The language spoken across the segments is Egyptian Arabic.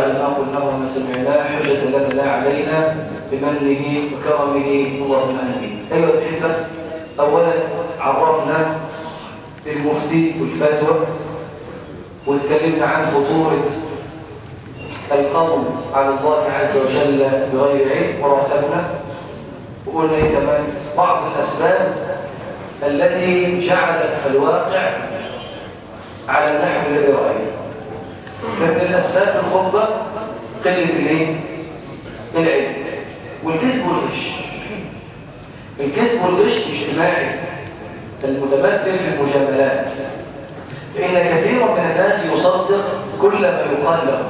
واجعل ما قلناه وما سمعناه حجة لنا لا علينا بمنه وكرمه اللهم امين ايها الاحبه اولا عرفنا المفتي والفتوى واتكلمنا عن خطوره القول على الله عز وجل بغير علم ورافقنا وقلنا ايه كمان بعض الاسباب التي جعلت الواقع على النحو الذي راينا فمن الاسباب الخطبه قله الايه العلم والكذب والغش الكذب والغش اجتماعي المتمثل في المجاملات فإن كثيرا من الناس يصدق كل ما يقال له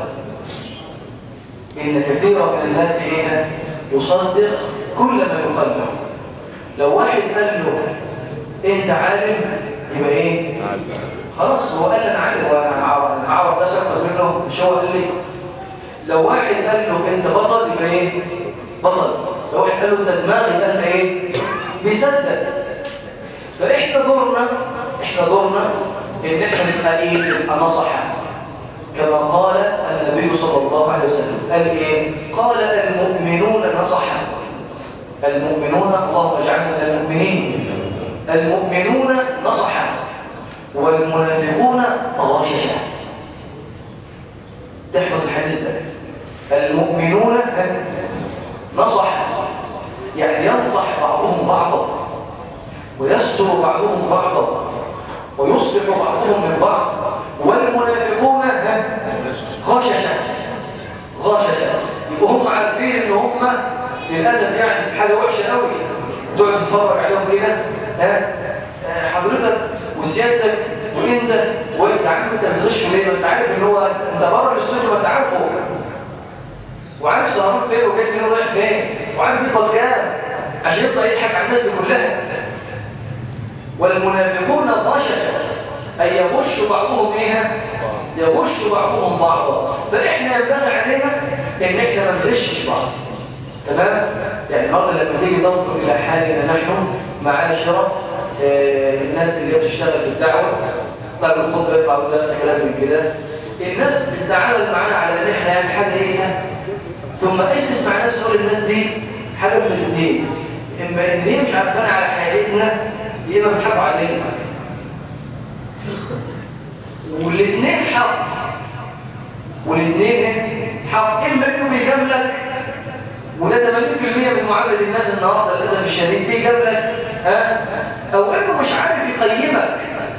إن كثيرا من الناس هنا يصدق كل ما يقال له لو واحد قال له انت عالم يبقى ايه خلاص هو قال انا عالم وانا عارف عارف ده اكتر منه مش هو قال لي لو واحد قال له انت بطل يبقى ايه بطل لو واحد قال له انت دماغ يبقى انت ايه بيصدق فاحنا دورنا احنا دورنا ان احنا نبقى ايه نبقى نصحا كما قال النبي صلى الله عليه وسلم قال ايه قال المؤمنون نصحا المؤمنون اللهم اجعلنا من المؤمنين المؤمنون نصحا والمنافقون غاششا تحفظ الحديث ده المؤمنون نصحا يعني ينصح بعضهم بعضا ويستر بعضهم بعضا ويصلح بعضهم من بعض والمنافقون غششا غششا يبقوا هم عارفين ان هم للاسف يعني حاجه وحشه قوي تقعد تتفرج عليهم كده ها حضرتك وسيادتك وانت وانت عارف انت بتغش ليه ما انت عارف ان هو انت بره الاستوديو ما انت عارفه وعارف سهران فين وجاي منين ورايح فين وعارف بيطلع كام عشان يطلع يضحك على الناس دي كلها والمنافقون غششا أي يغش بعضهم إيه؟ يغش بعضهم بعضا فإحنا ينبغي علينا إن إحنا ما نغشش بعض تمام؟ يعني النهارده لما تيجي تنظر إلى حالنا نحن معاشرة آه الناس اللي بتشتغل في الدعوة طيب الخطبة يطلع درس كلام من كده الناس بتتعامل معانا على إن إحنا يعني حاجة إيه؟ ثم اجلس مع نفسه تقول الناس دي حاجة من الاثنين إما إن هي مش عارفانا على حياتنا يبقى بيضحكوا علينا والاثنين حق والاثنين حق اما انه بيجاملك وده 80% من معامله الناس النهارده للاسف الشديد بيجاملك ها او انه مش عارف يقيمك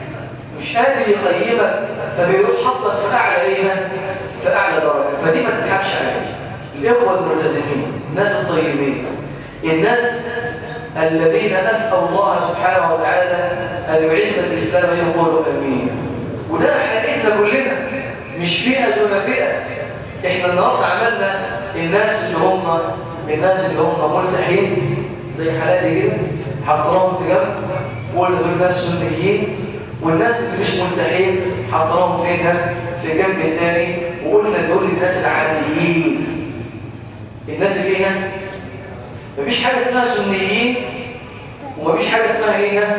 مش قادر يقيمك فبيروح حطك في اعلى ايه في اعلى درجه فدي ما تضحكش عليها الاخوه الملتزمين الناس الطيبين الناس الذين نسأل الله سبحانه وتعالى أن يعز الإسلام يقول أمين وده حقيقتنا كلنا مش فئة دون فئة احنا النهارده عملنا الناس اللي هم الناس اللي هم ملتحين زي حالاتي كده حطيناهم في جنب وقلنا دول ناس سنيين والناس اللي مش ملتحين حطيناهم فين في جنب تاني وقلنا دول الناس العاديين الناس اللي هنا مفيش حاجة اسمها سنيين ومفيش حاجة اسمها ايه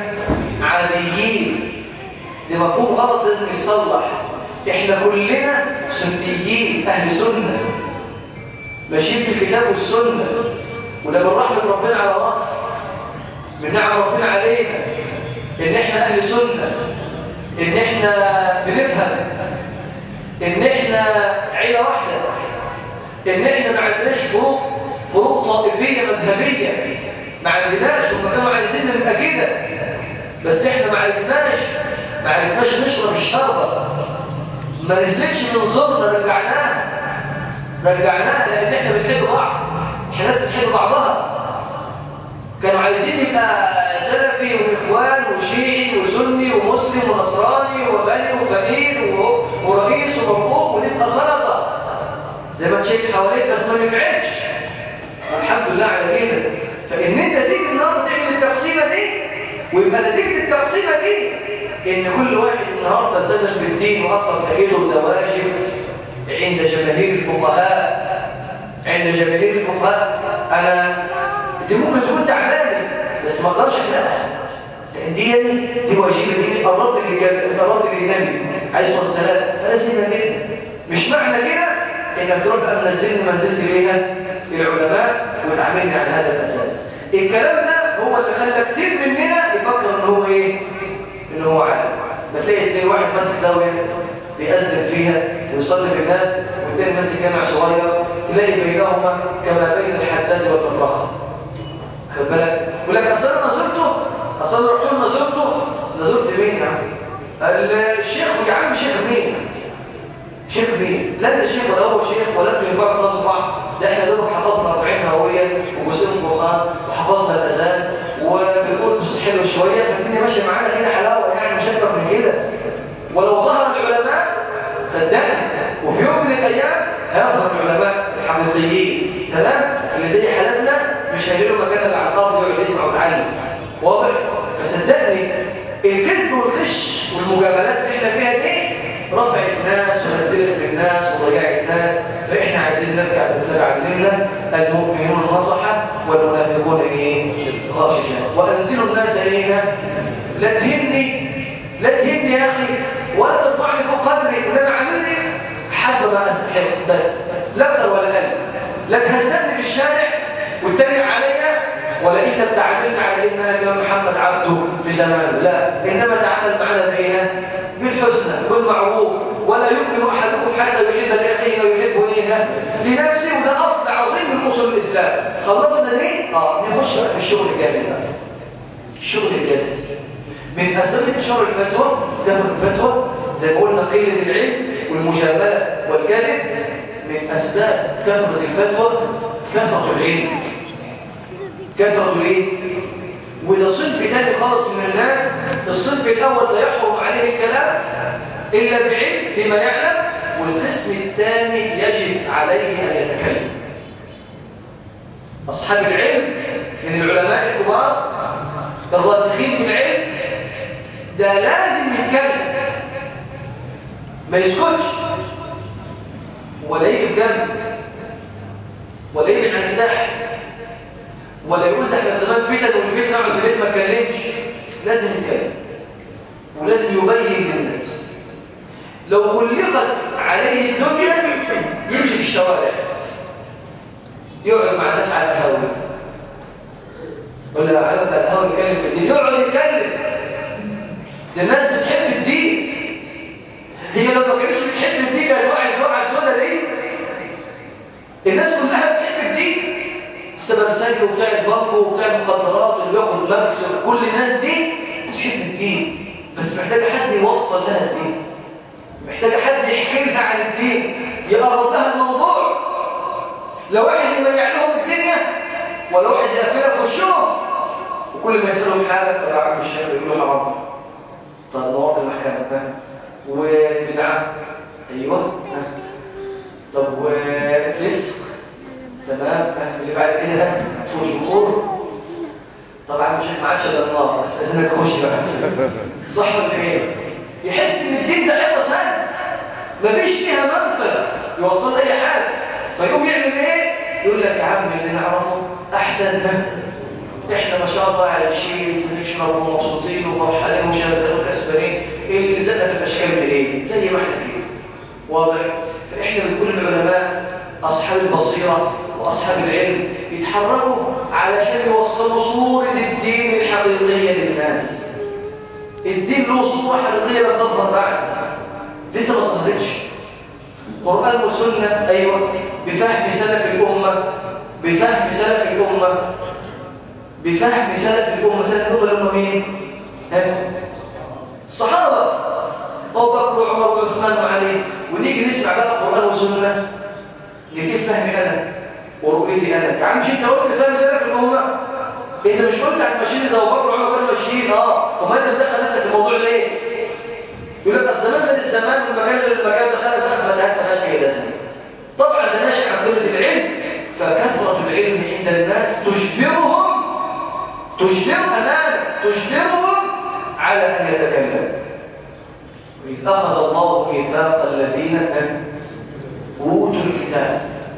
عاديين دي مفهوم غلط لازم يتصلح احنا كلنا سنيين اهل سنة ماشيين بالكتاب والسنة وده من رحمة ربنا على مصر من نعم ربنا علينا ان احنا اهل سنة ان احنا بنفهم ان احنا عيلة واحدة ان احنا ما عندناش فروق فروق طائفية مذهبية ما عندناش هم كانوا عايزين نبقى كده بس احنا ما عرفناش ما عرفناش نشرب الشربة ما نزلتش من زورنا رجعناها رجعناها لان احنا بنحب بعض احنا ناس بتحب بعضها كانوا عايزين يبقى سلفي واخوان وشيعي وسني ومسلم ونصراني وغني وفقير ورئيس ومرفوض ونبقى سلطه زي ما شايف حواليك بس ما نفعلش الحمد لله على كده فان انت تيجي النهارده تعمل التقسيمه دي ويبقى نتيجه التقسيمه دي ان كل واحد النهارده التزم بالدين واطلق ايده وده واجب عند جماهير الفقهاء عند جماهير الفقهاء انا دي ممكن تكون تعبانه بس ما اقدرش احلها لان دي دي واجبه دي قربت للجنه قربت للنبي عليه الصلاه والسلام فلازم كده مش معنى كده انك تروح بقى منزلني منزلت ليها العلماء وتعاملني على هذا الاساس الكلام ده هو اللي خلى كتير مننا يفكر ان هو ايه ان هو عالم بتلاقي اتنين واحد ماسك زاويه بيأذن فيها ويصلي بالناس والتاني ماسك جامع صغير تلاقي بينهما كما بين الحداد والمطرقه خد بالك يقول لك اصل انا نظرته اصل رحت له نظرته نظرت مين يا عم الشيخ يا عم شيخ مين شيخ مين لا انت شيخ ولا هو شيخ ولا انتوا ينفعوا تنظروا بعض ده احنا دول حفظنا 40 هويه وجزء من القران وحفظنا الاذان وبنقول صوت حلو شويه فالدنيا ماشيه معانا كده حلاوه يعني مش اكتر من كده ولو ظهر العلماء صدقني وفي يوم من الايام هيظهر العلماء الحقيقيين تمام اللي زي حالتنا مش هيلاقوا مكان اللي على الارض يقعد يسمع ويتعلم واضح فصدقني الكذب والغش والمجاملات اللي احنا فيها دي رفعت الناس ونزلت الناس وضيعت الناس فاحنا عايزين نرجع بالله علمنا المؤمنون نصحا والمنافقون ايه غاششا وانزلوا الناس الينا لا تهمني لا تهمني يا اخي ولا ترفعني فوق قدري ولا علمني حسب ما استحق بس لا اكثر ولا اقل لا تهزمني في الشارع وتتريق عليا ولا انت بتعاملنا على ان انا الامام محمد عبده في زمانه لا انما تعامل معنا بايه بالحسنى والمعروف ولا يمكن احدكم حتى يحب لاخيه ويحب ايه لنفسه وده اصل عظيم من اصول الاسلام خلصنا ليه اه نخش بقى في الشغل الجامد بقى الشغل الجامد من اسباب انتشار الفتوى كثره الفتوى زي ما قلنا قله العلم والمجامله والكذب من اسباب كثره الفتوى كثره العلم كثرة الايه وده صنف تاني خالص من الناس الصنف الاول لا يحرم عليه الكلام الا بعلم فيما يعلم والقسم الثاني يجب عليه ان يتكلم اصحاب العلم من العلماء الكبار الراسخين في العلم ده لازم يتكلم ما يسكتش ولا يجي بجنب ولا يبعد عن الساحه ولا يقول ده احنا زمان فتن والفتنه اقعد في البيت ما اتكلمش لازم يتكلم ولازم يبين للناس لو غلقت عليه الدنيا يمشي في الشوارع يقعد مع الناس على القهوه ولا على القهوه يتكلم في الدين يقعد يتكلم ده الناس بتحب الدين هي لو ما كانتش بتحب الدين كانت وقعت الوقعه السوداء دي الناس كلها بتحب الدين السبب سايكو وبتاع البنك وبتاع المخدرات اللي بياخد مكس كل الناس دي بتحب الدين بس محتاجه حد يوصل لها الدين محتاجه حد يحكي لها عن الدين يقرب لها الموضوع لو واحد يمنع لهم الدنيا ولا واحد يقفلها في وشهم وكل ما يسالهم حالك يا عم الشيخ يقول له حرام طب نواقف المحكمه وبدعه ايوه طب وفسق تمام اللي بعد كده فوق شهور طبعا مش ما عادش الا النار لازم نخش بقى صح ولا ايه يحس ان الدين ده حته ثانيه مفيش فيها منفذ يوصل اي حاجه فيقوم يعمل ايه يقول لك يا عم اللي نعرفه احسن ده احنا ما شاء الله عايشين بنشرب ومبسوطين وفرحانين وشغالين كسبانين اللي زادنا في الاشكال دي ايه زي ما احنا كده واضح فاحنا بنقول للعلماء اصحاب البصيره واصحاب العلم يتحركوا علشان يوصلوا صوره الدين الحقيقيه للناس الدين له صوره حقيقيه لم تظهر بعد لسه ما صدقش قران وسنه ايوه بفهم سلف الامه بفهم سلف الامه بفهم سلف الامه سلف الامه اللي هم مين الصحابه ابو بكر وعمر وعثمان وعلي ونيجي نسمع بقى قران وسنه نجيب فهمي انا ورؤيتي انا يا عم مش انت قلت فهم سلف الامه انت مش قلت عن ماشيين زي ابو بكر وعمر كانوا ماشيين اه طب انت مدخل نفسك في الموضوع ليه يقول لك اصل مثلا الزمان والمكان غير المكان دخلت دخل متاهات مالهاش اي لازمه طبعا ده ناشئ عن قله العلم فكثره العلم عند الناس تجبرهم تجبر امانه تجبرهم على ان يتكلموا إذ أخذ الله ميثاق الذين أوتوا الكتاب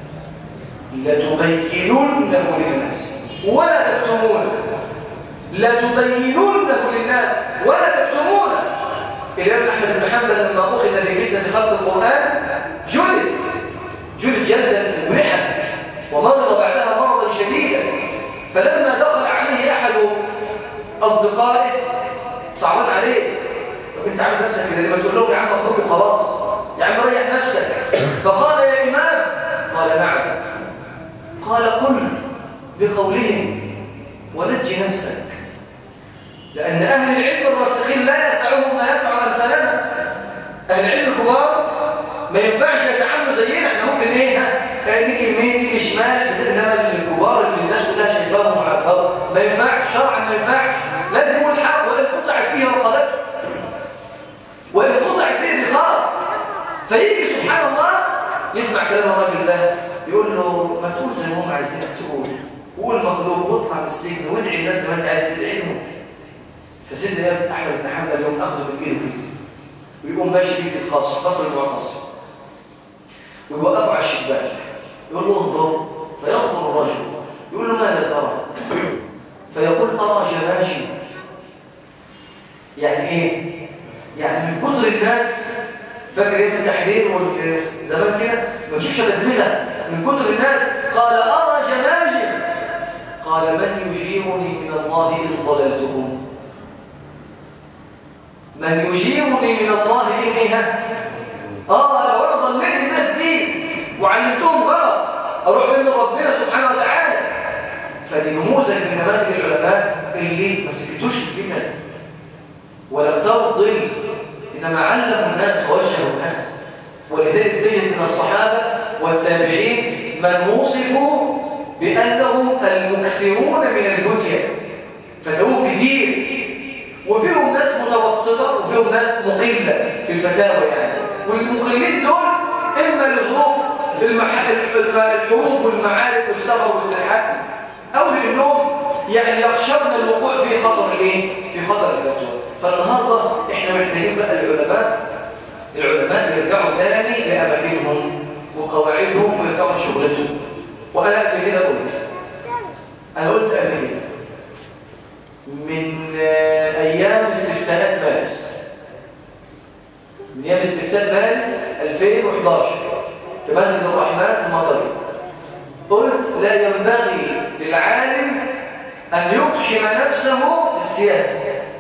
لتبيننه للناس ولا تكتمونه لتبيننه للناس ولا تكتمونه الإمام أحمد بن حنبل لما أخذ بفتنة خلق القرآن جلد جلد جلدا مرحا ومرض بعدها مرضا شديدا فلما دخل عليه أحد أصدقائه صعبان عليه طب انت عامل نفسك كده لما تقول لهم يا عم مطلوب خلاص يا عم ريح نفسك فقال يا إمام قال نعم قال قل بقولهم ونجي نفسك لأن أهل العلم الراسخين لا يسعهم ما يسع أمثالنا أهل العلم الكبار ما ينفعش يتعاملوا زينا احنا ممكن ايه ها نيجي يمين نيجي شمال انما الكبار اللي الناس كلها شايفاهم على الارض ما ينفعش شرعا ما ينفعش لازم يقول الحق وان قطعت فيها رقبته وان قطعت فيه رقاب فيجي سبحان الله يسمع كلام الراجل ده يقول له ما تقول زي ما هم عايزينك تقول قول مطلوب واطلع من السجن وادعي الناس ما انت عايز تدعي لهم فسيدنا يا احمد بن حنبل يوم اخذه من ايده كده ويقوم ماشي بيه في الخاص قصر المعتصم ويوقفه على الشباك يقول له انظر فينظر الرجل يقول له ماذا ترى فيقول ارى جماجم يعني ايه يعني من كثر الناس فاكر ايه التحرير والزمان كده ما تشوفش تدمغه من كثر الناس قال ارى جماجم قال من يجيرني من الله ان ضللتهم من يجيرني من الله إنها آه لو أنا ضليت الناس دي وعلمتهم غلط أروح من ربنا سبحانه وتعالى فدي نموذج من نماذج العلماء اللي ما سكتوش الفتن ولا اختاروا الظل إنما علموا الناس ووجهوا الناس ولذلك تجد من الصحابة والتابعين من وصفوا بأنهم المكثرون من الفتية فلهم كثير وفيهم ناس متوسطة وفيهم ناس مقلة في الفتاوى يعني والمقلين دول إما لظروف الحروب والمعارك والسفر والسرحات أو لأنهم يعني يخشون الوقوع في خطر الايه؟ في خطر الفتوى فالنهاردة احنا محتاجين بقى العلماء العلماء يرجعوا ثاني لأماكنهم وقواعدهم ويرجعوا شغلتهم وأنا قبل كده قلت أنا قلت قبل كده من أيام استفتاءات مارس من أيام استفتاء مارس 2011 في مسجد الرحمن في المطر قلت لا ينبغي للعالم أن يقحم نفسه في السياسة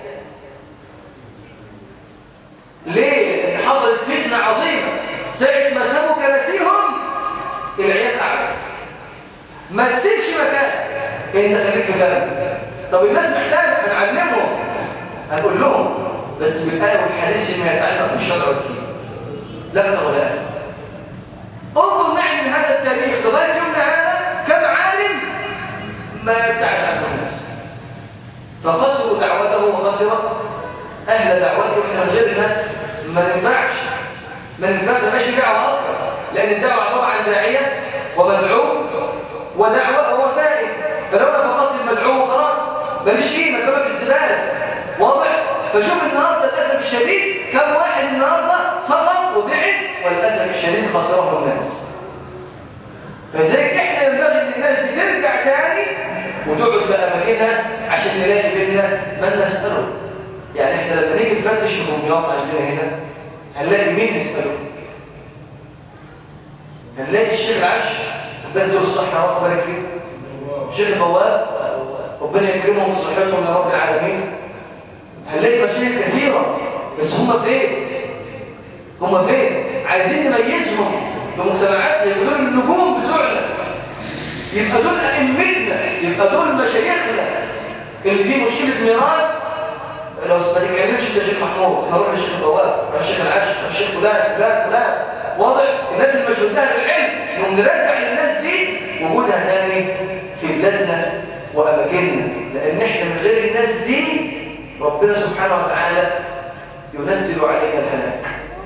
ليه؟ لأن حصلت فتنة عظيمة ساعة ما سابوا كراسيهم العيال قعدت ما تسيبش مكان انت خليك في بالك طب الناس محتاجة هنعلمهم هنقول لهم بس بالآية والحديث ما يتعلق بالشرع والدين لا ولا انظر معي من هذا التاريخ لغاية يومنا هذا كم عالم ما يبتعد عنه الناس فخسروا دعوته وخسرت أهل دعوته احنا من غير الناس ما ننفعش ما ننفعش ما فيش دعوة أصلا لأن الدعوة عبارة عن داعية ومدعو ودعوة ووسائل فلو انا فقدت المدعو خلاص ماليش قيمه كما في الزباله واضح فشوف النهارده للاسف الشديد كم واحد النهارده سقط وبعد وللاسف الشديد خسره الناس فلذلك احنا ينبغي ان الناس دي ترجع تاني وتقعد في اماكنها عشان نلاقي بينا من نساله يعني احنا لما نيجي نفتش الدمياط عندنا هنا هنلاقي مين نساله هنلاقي الشيخ العش ربنا الصحه يا رب بارك فيه شيخ البواب ربنا يكرمهم في صحتهم يا رب العالمين هنلاقي مشايخ كثيرة بس هم فين؟ هم فين؟ عايزين نميزهم في مجتمعاتنا يبقى دول النجوم بتوعنا يبقى دول أئمتنا يبقى دول مشايخنا اللي فيه مشكلة ميراث لو ما تتكلمش انت شيخ محمود نروح للشيخ البواب الشيخ العش الشيخ فلان فلان فلان واضح الناس اللي مش مدها بالعلم انهم نرجع للناس دي وجودها تاني في بلادنا واماكننا لان احنا من غير الناس دي ربنا سبحانه وتعالى ينزل علينا الهلاك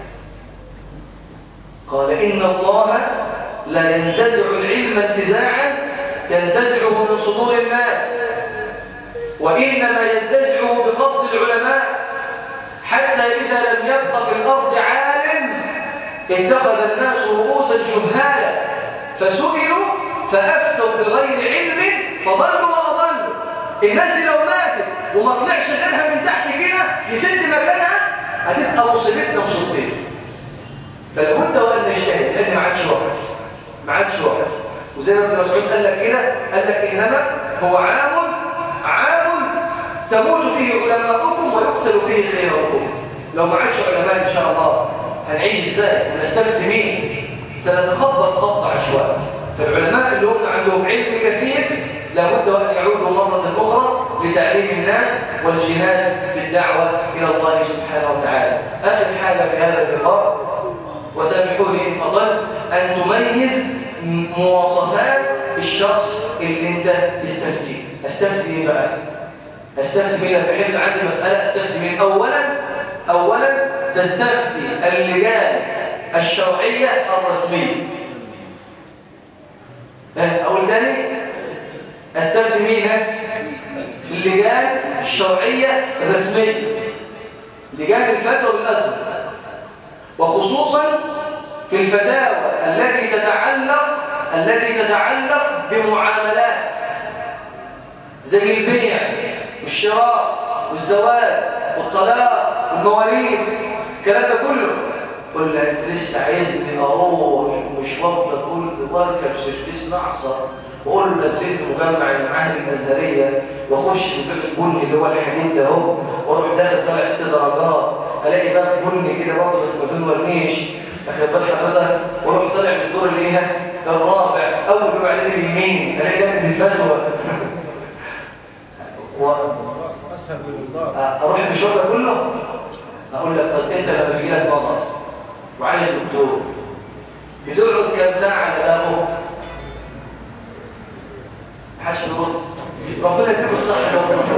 قال ان الله لا ينتزع العلم انتزاعا ينتزعه من صدور الناس وانما ينتزعه بقبض العلماء حتى اذا لم يبق في الارض عالم اتخذ الناس رؤوسا جهالا فسئلوا فافتوا بغير علم فضلوا واضلوا الناس دي لو ماتت وما طلعش غيرها من تحت كده يسد مكانها هتبقى مصيبتنا مصيبتين فلابد وان نجتهد لان ما عادش وقت ما عادش وقت وزي ما ابن مسعود قال لك كده قال لك انما هو عام عام تموت فيه علماؤكم ويقتل فيه خيركم لو ما عادش علماء ان شاء الله هنعيش ازاي ونستفد مين سنتخبط خبط عشوائي فالعلماء اللي هم عندهم علم كثير لابد وان يعودوا مره اخرى لتعليم الناس والجهاد بالدعوه الى الله سبحانه وتعالى اخر حاجه في هذا اللقاء وسامحوني ان اظل ان تميز مواصفات الشخص اللي انت تستفتي استفتي ايه بقى استفتي مين انا بحب عندي مساله استفتي مين اولا اولا تستفتي اللجان الشرعيه الرسميه اقول تاني استفتي مين في اللجان الشرعيه الرسميه لجان الفتوى بالازهر وخصوصا في الفتاوى التي تتعلق التي تتعلق بمعاملات زي البيع والشراء والزواج والطلاق والمواريث الكلام ده كله قل لي انت لسه عايزني اروح المشوار ده كله واركب سيرفيس معصر واقول له لسيد مجمع المعاهد الازهريه واخش في الباب البني اللي هو الحديد ده اهو واروح داخل طالع ست درجات الاقي باب بني كده برضه بس ما تنورنيش اخد بال حضرتك واروح طالع من الدور اللي هنا الرابع اول ما بعدين اليمين الاقي ده من الفتوى و... اروح المشوار ده كله اقول لك طب انت لما بيجي لك مغص وعايز دكتور بتقعد كام ساعه على بابه محدش يرد ربنا يديله الصحه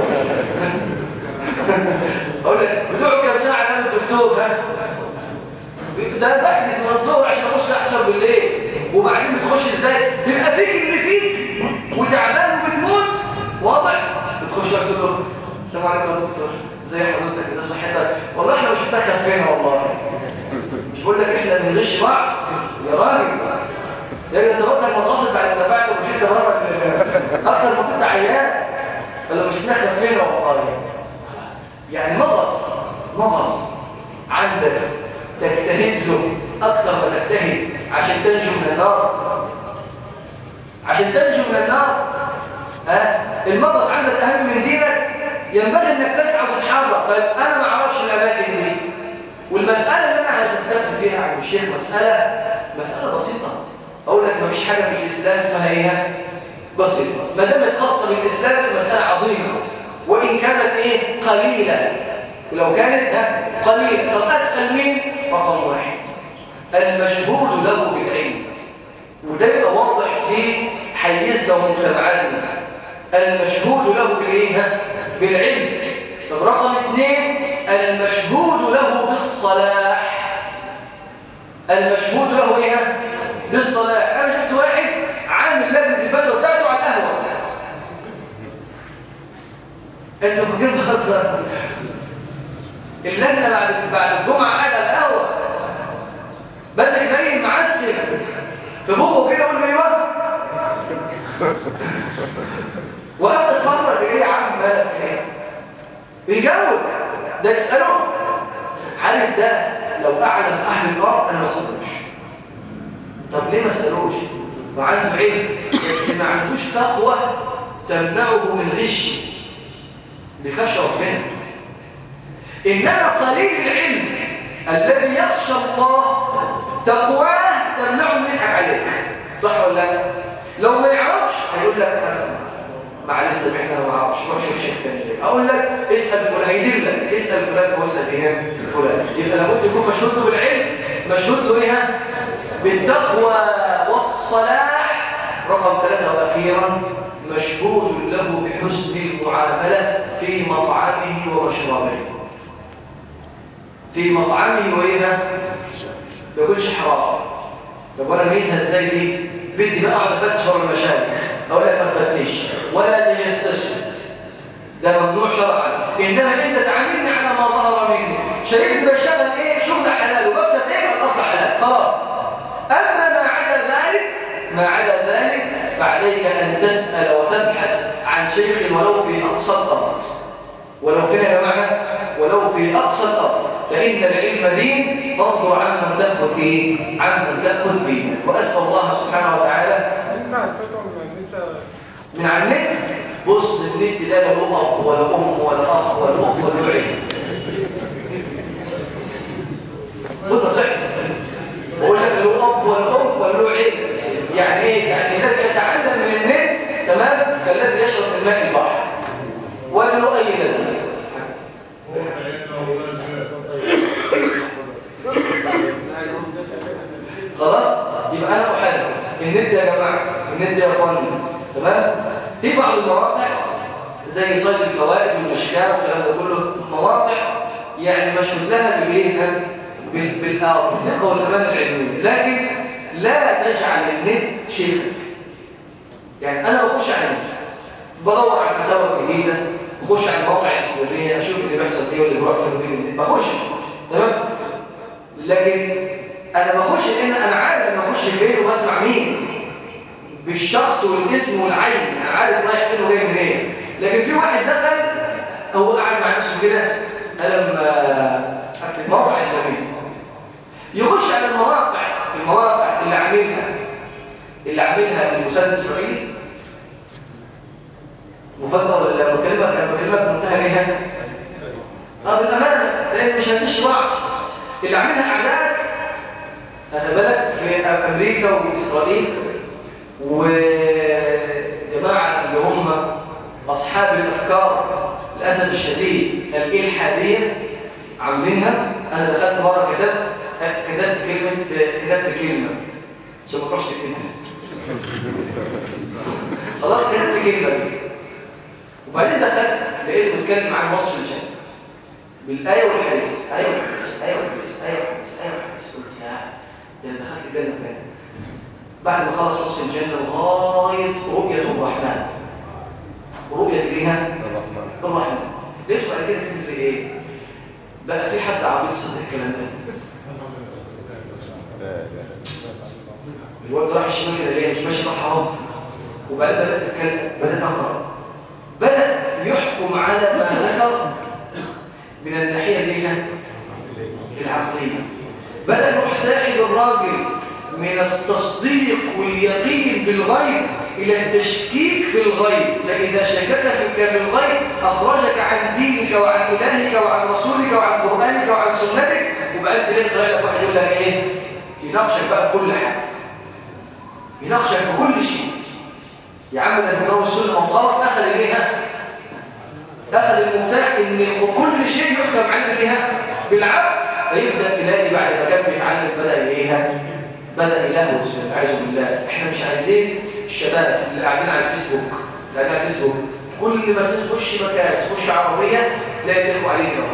اقول لك بتقعد كام ساعه على الدكتور ها ده بحجز من الظهر عشان اخش احسن بالليل وبعدين بتخش ازاي تبقى فيك اللي فيك وتعبان وبتموت واضح بتخش تقول له السلام عليكم يا دكتور زي حضرتك ازي صحتك والله احنا مش متخفين والله مش بقول لك احنا بنغش بعض يا راجل يا انت بطلك متغاضب بعد ما دفعت ومشيت بره اكتر ما كنت عيان ولا مش متخفين والله يعني نقص نقص عندك تجتهد له اكثر ما تجتهد عشان تنجو من النار عشان تنجو من النار ها المقص عندك اهم من دينك ينبغي انك تسعى وتتحرك طيب انا ما اعرفش الاماكن دي والمساله اللي انا هستفسر فيها عن الشيخ مساله مساله بسيطه اقول لك مفيش حاجه في الاسلام اسمها ايه بسيطه ما دامت خاصه بالاسلام المساله عظيمه وان كانت ايه قليله ولو كانت قليله طب اتقل مين رقم واحد المشهود له بالعلم وده يبقى واضح في حيزنا ومجتمعاتنا المشهود له بالايه بالعلم طب رقم اثنين المشهود له بالصلاح المشهود له ايه بالصلاح انا شفت واحد عامل لجنه الفتوى بتاعته على القهوه انت فاكر تخسر اللجنه بعد بعد الجمعه قاعده على القهوه بدك زي معسل في بقه كده يقول لي وقت اتفرج ايه يا عم مالك ايه بيجاوب ده يساله عارف ده لو اعلم اهل النار انا ما اسالوش طب ليه ما اسالوش وعنده علم بس ما عندوش تقوى تمنعه من غش بيخاف ربنا انما قليل العلم الذي يخشى الله تقواه تمنعه من يضحك عليك صح ولا لا لو ما يعرفش هيقول لك معلش سامحني انا ما اعرفش روح شوف شيخ تاني اقول لك اسال فلان هيدلك اسال فلان واسال ايه فلان يبقى لابد يكون مشهود له بالعلم مشهود له ايه بالتقوى والصلاح رقم ثلاثة واخيرا مشهود له بحسن المعامله في مطعمه ومشربه في مطعمه وايه ما يقولش حرام طب وانا ميزها ازاي دي بدي بقى اقعد افتش ورا المشايخ اقول لك ما تفتش ولا تجسس ده ممنوع شرعا انما انت تعاملني على ما ظهر مني شريك بشتغل ايه شغل حلال وبكسب ايه الاصل حلال خلاص اما ما عدا ذلك ما عدا ذلك فعليك ان تسال وتبحث عن شيخ ولو في اقصى الارض ولو فين يا جماعه ولو في اقصى الارض فإن العلم دين فانظر عمن تأخذ إيه؟ عمن تأخذ دينك وأسأل الله سبحانه وتعالى نسمع الفتوى من النت من على النت بص النت ده لا له اب ولا ام ولا اخ ولا اخت ولا عيل خد نصيحتي بقول لك له اب ولا ام ولا له عيل يعني ايه يعني الذي يتعلم من النت تمام كالذي يشرب من ماء البحر ولا له اي لازمه خلاص يبقى انا احارب النت يا جماعه النت يا اخواني تمام في بعض المواقع زي صيد الفوائد والمشكاه والكلام ده كله مواقع يعني مشهود لها بالايه بال- بالآه بالثقه والامان العلمي لكن لا تجعل النت شيخك يعني انا بخش على النت بدور على الفتاوى الجديده بخش على المواقع الاسلاميه اشوف اللي بيحصل ايه واللي بيحصل ايه بخش تمام لكن انا بخش لان انا عارف انا بخش فين وبسمع مين بالشخص والجسم والعين انا عارف رايح فين وجاي منين لكن في واحد دخل هو قاعد مع نفسه كده قلم موقع اسلامي يخش على المواقع المواقع اللي عاملها اللي عاملها المسدس الاسرائيلي مفاجاه ولا بكلمك انا بكلمك منتهى بيها اه بالامانه لان مش هنمشي بعض اللي عاملها اعداء خلي بالك في امريكا واسرائيل وجماعه اللي هم اصحاب الافكار للاسف الشديد الالحاديه عاملينها انا دخلت مره كتبت كتبت كلمه كتبت كلمه عشان ما تروحش تكتب خلاص كتبت كلمه وبعدين دخلت لقيته بيتكلم عن وصف الجنه بالايه والحديث ايوه الحديث ايوه الحديث ايوه الحديث ايوه الحديث قلت يا ده أنا دخلت الجنه تاني بعد ما خلص وصف الجنه لغايه رؤيه الرحمن رؤيه ليها الرحمن ليش بعد كده تكتب لي ايه بقى في حد عبيط صدق الكلام ده الواد راح الشمال كده ليه مش ماشي صح اهو وبعدين بدات اتكلم بدات اقرا بدا يحكم على ما ذكر من الناحيه اللي هي العقليه بدا يروح ساحب الراجل من التصديق واليقين بالغيب الى التشكيك في الغيب فاذا شككك في الغيب اخرجك عن دينك وعن الهك وعن رسولك وعن قرانك وعن سنتك وبعدين تلاقي غيرك واحد يقول لك ايه يناقشك بقى في كل حاجه يناقشك في كل شيء يا عم ده الكتاب والسنه ما خلاص اخذ الايه اخذ المفتاح ان كل شيء يحكم عنه فيها بالعقل فيبدا تلاقي بعد ما كان بيتعلم بدا ايه بدا يلهو والعياذ بالله احنا مش عايزين الشباب اللي قاعدين على الفيسبوك اللي قاعدين على الفيسبوك كل ما تخش مكان تخش عربيه تلاقي بيخوا عليك اهو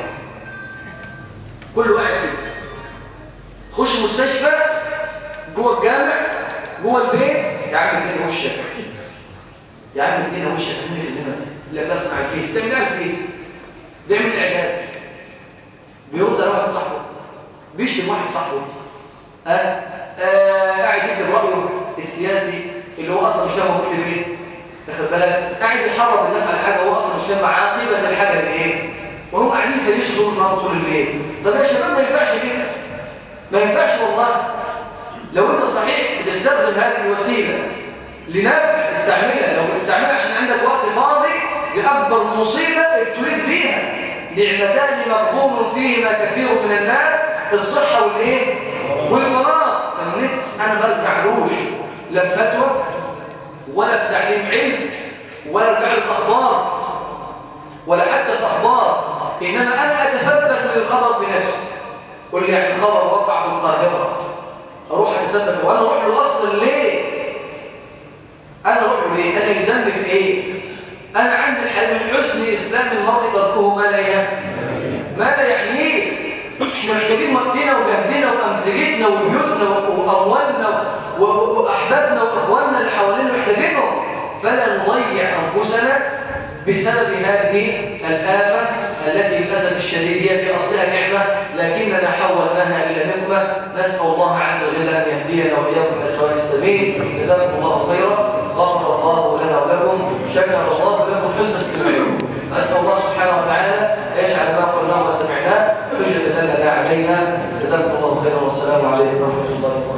كل واحد كده تخش مستشفى جوه الجامع جوه البيت يا عم اديني وشك يا عم اديني وشك اديني في الزمن لا بسمع الفيس تعمل ايه الفيس بيعمل اعجاب بيرد على واحد صاحبه بيشتم واحد صاحبه آه آه قاعد يكتب رايه السياسي اللي هو اصلا مش فاهم هو بيكتب ايه واخد بالك قاعد يحرض الناس على حاجه هو اصلا مش فاهم عاقبه الحاجه دي ايه وهم قاعدين يفنشوا طول النهار طول الليل طب يا شباب ما ينفعش كده ما ينفعش والله لو انت صحيح بتستخدم هذه الوسيله لنفع استعملها لو استعملها عشان عندك وقت فاضي دي اكبر مصيبه ابتليت فيها نعمتان مغبون فيهما كثير من الناس الصحه والايه والفراغ فالنت انا ما ارجعلوش لا في فتوى ولا في تعليم علم ولا ارجع الاخبار ولا حتى الاخبار انما انا اتثبت من الخبر بنفسي قل لي يعني الخبر وقع في القاهره اروح اتثبت وانا اروح له اصلا ليه انا اروح له ليه انا يلزمني في ايه انا عندي الحل من حسن اسلام المرء تركه ما لا ما لا يعنيه احنا محتاجين وقتنا وجهدنا وامثلتنا وبيوتنا واموالنا واحبابنا واخواننا اللي حوالينا محتاجينهم فلا نضيع انفسنا بسبب هذه الآفة التي للأسف الشديد هي في أصلها نعمة لكننا حولناها إلى نقمة نسأل الله عز وجل أن يهدينا وإياكم إلى سواء السبيل جزاكم الله خيرا غفر الله لنا ولكم شكر الله لكم حسن استماعكم أسأل الله سبحانه وتعالى أن يجعل ما قلناه وسمعناه حجة لنا لا علينا جزاكم الله خيرا والسلام عليكم ورحمه الله وبركاته